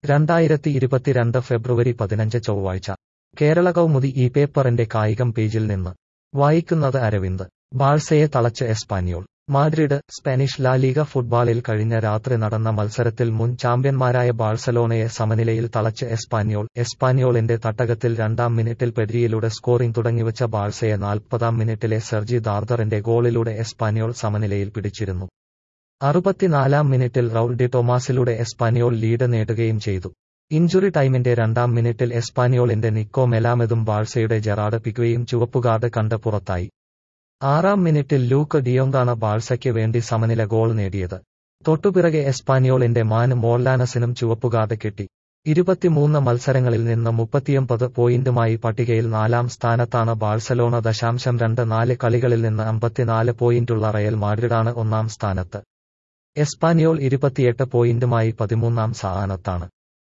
രണ്ടായിരത്തി ഇരുപത്തിരണ്ട് ഫെബ്രുവരി പതിനഞ്ച് ചൊവ്വാഴ്ച കേരള കൗമുദി ഈ പേപ്പറിന്റെ കായികം പേജിൽ നിന്ന് വായിക്കുന്നത് അരവിന്ദ് ബാഴ്സയെ തളച്ച് എസ്പാന്യോൾ മാഡ്രിഡ് സ്പാനിഷ് ലാലീഗ ഫുട്ബോളിൽ കഴിഞ്ഞ രാത്രി നടന്ന മത്സരത്തിൽ മുൻ ചാമ്പ്യന്മാരായ ബാഴ്സലോണയെ സമനിലയിൽ തളച്ച് എസ്പാന്യോൾ എസ്പാന്യോളിന്റെ തട്ടകത്തിൽ രണ്ടാം മിനിറ്റിൽ പെഡ്രിയിലൂടെ സ്കോറിംഗ് തുടങ്ങിവച്ച ബാഴ്സയെ നാൽപ്പതാം മിനിറ്റിലെ സെർജി ദാർദറിന്റെ ഗോളിലൂടെ എസ്പാന്യോൾ സമനിലയിൽ പിടിച്ചിരുന്നു അറുപത്തിനാലാം മിനിറ്റിൽ റൌൾ ഡി ടോമാസിലൂടെ എസ്പാന്യോൾ ലീഡ് നേടുകയും ചെയ്തു ഇഞ്ചുറി ടൈമിന്റെ രണ്ടാം മിനിറ്റിൽ എസ്പാന്യോളിന്റെ നിക്കോ മെലാമെതും ബാഴ്സയുടെ ജെറാഡ് പിക്വയും ചുവപ്പുകാർഡ് കണ്ട് പുറത്തായി ആറാം മിനിറ്റിൽ ലൂക്ക് ഡിയോങ്കാണ് ബാഴ്സയ്ക്ക് വേണ്ടി സമനില ഗോൾ നേടിയത് തൊട്ടുപിറകെ എസ്പാന്യോളിന്റെ മാൻ മോർലാനസിനും ചുവപ്പുകാർഡ് കിട്ടി ഇരുപത്തിമൂന്ന് മത്സരങ്ങളിൽ നിന്ന് മുപ്പത്തിയൊമ്പത് പോയിന്റുമായി പട്ടികയിൽ നാലാം സ്ഥാനത്താണ് ബാഴ്സലോണ ദശാംശം രണ്ട് നാല് കളികളിൽ നിന്ന് അമ്പത്തിനാല് പോയിന്റുള്ള റയൽ മാഡ്രിഡാണ് ഒന്നാം സ്ഥാനത്ത് എസ്പാന്യോൾ ഇരുപത്തിയെട്ട് പോയിന്റുമായി പതിമൂന്നാം സ്ഥാനത്താണ്